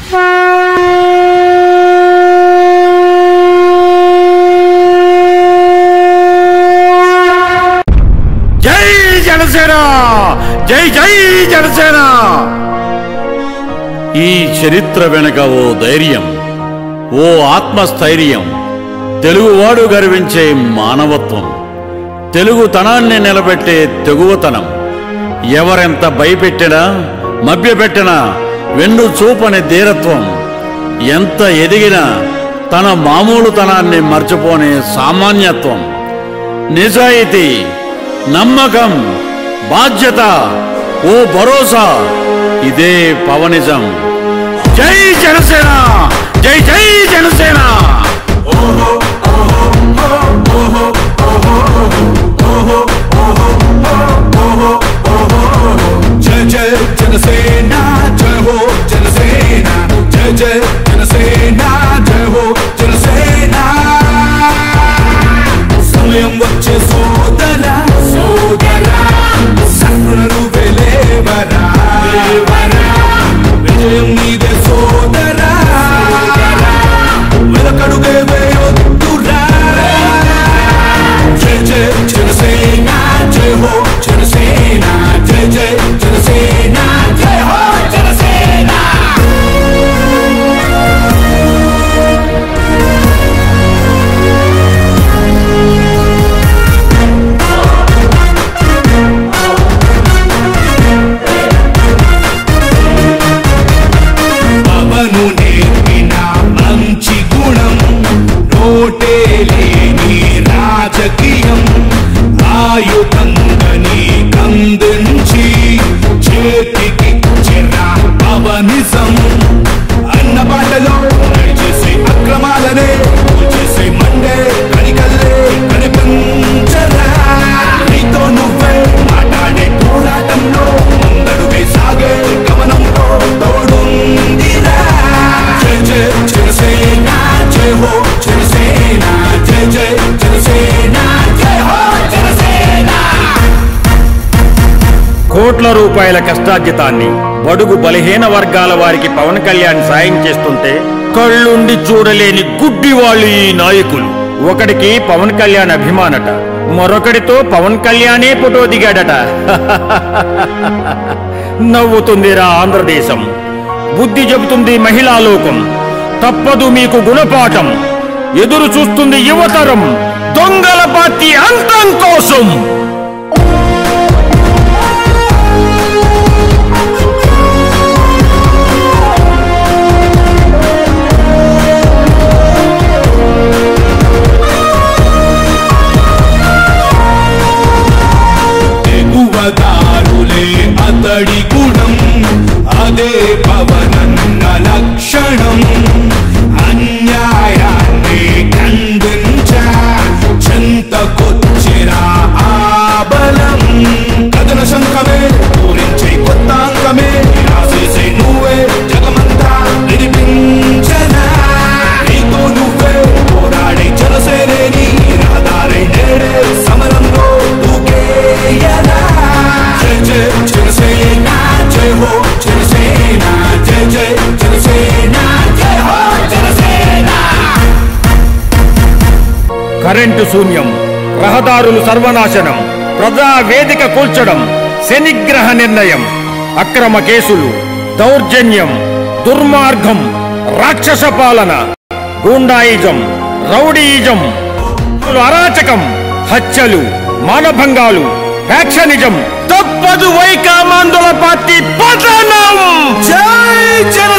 జై జనసేన జై జై జనసేన ఈ చరిత్ర వెనుక ఓ ధైర్యం ఓ ఆత్మస్థైర్యం తెలుగువాడు గర్వించే మానవత్వం తెలుగుతనాన్ని నిలబెట్టే తెగువతనం ఎవరెంత భయపెట్టినా మభ్యపెట్టినా వెన్ను చూపని ధీరత్వం ఎంత ఎదిగినా తన మామూలుతనాన్ని మర్చిపోనే సామాన్యత్వం నిజాయితీ నమ్మకం బాధ్యత ఓ భరోసా ఇదే పవనిజం జై జనసేన జై జై జనసేన జయ జయ జనసేన జయ హో జనసేన జయ జయ జనసేన జయ హో జనసేన సమయం వచ్చే సోదర సోదర సహ్రులు వెలేవరా విజయం నీదే సోదర వెనకడుగే వేయొద్దురా జయ జయ జనసేన జయ హో జనసేన జయ జయ జనసేన జయ హో జనసేన పవను నేర్పిన మంచి గుణం నోటే లేని రాజకీయం ఆయుధంగని కందించి చేతికి చిరా పవనిజం అన్న బాటలో చేసే అక్రమాలనే చేసే మండే కనికల్లే కనిపించరా నీతో నువ్వే మాట్లాడే పోరాటంలో ముందడుగే సాగే గమనంతో తోడుందిరా జయ జయ జనసేన జయ హో జనసేన జయ జయ జనసేన జయ హో జనసేన కోట్ల రూపాయల కష్టార్జితాన్ని బడుగు బలహీన వర్గాల వారికి పవన్ కళ్యాణ్ సాయం చేస్తుంటే కళ్ళుండి చూడలేని గుడ్డి వాళ్ళు ఈ నాయకులు ఒకడికి పవన్ కళ్యాణ్ అభిమానట మరొకడితో పవన్ కళ్యాణే ఫోటో దిగాడట నవ్వుతుందిరా ఆంధ్రదేశం బుద్ధి చెబుతుంది మహిళా లోకం తప్పదు మీకు గుణపాఠం ఎదురు చూస్తుంది యువతరం దొంగల పార్టీ అంతం కోసం తెగువదారులే అతడి గుణం అదే పవనన్న లక్షణం అన్యాయాన్ని ఖండించా చింతకొచ్చిరా ఆ బలం కథన శంఖమే పూరించే కొత్తాంగమే రాసేసే నువ్వే జగమంతా నిరిపించనా నీతో నువ్వే పోరాడే జనసేనే నీ రహదారి నేడే సమరంలో దూకేయరా జయ జయ జనసేన జయ హో జనసేన జయ జయ జనసేన జయ హో జనసేన కరెంటు శూన్యం రహదారులు సర్వనాశనం ప్రజా వేదిక కూల్చడం శనిగ్రహ నిర్ణయం అక్రమ కేసులు దౌర్జన్యం దుర్మార్గం రాక్షస పాలన గూండాయిజం రౌడీయిజం అరాచకం హత్యలు మానభంగాలు ఫ్యాక్షనిజం తప్పదు వైకామాందోళ పార్టీ పతనం జై జన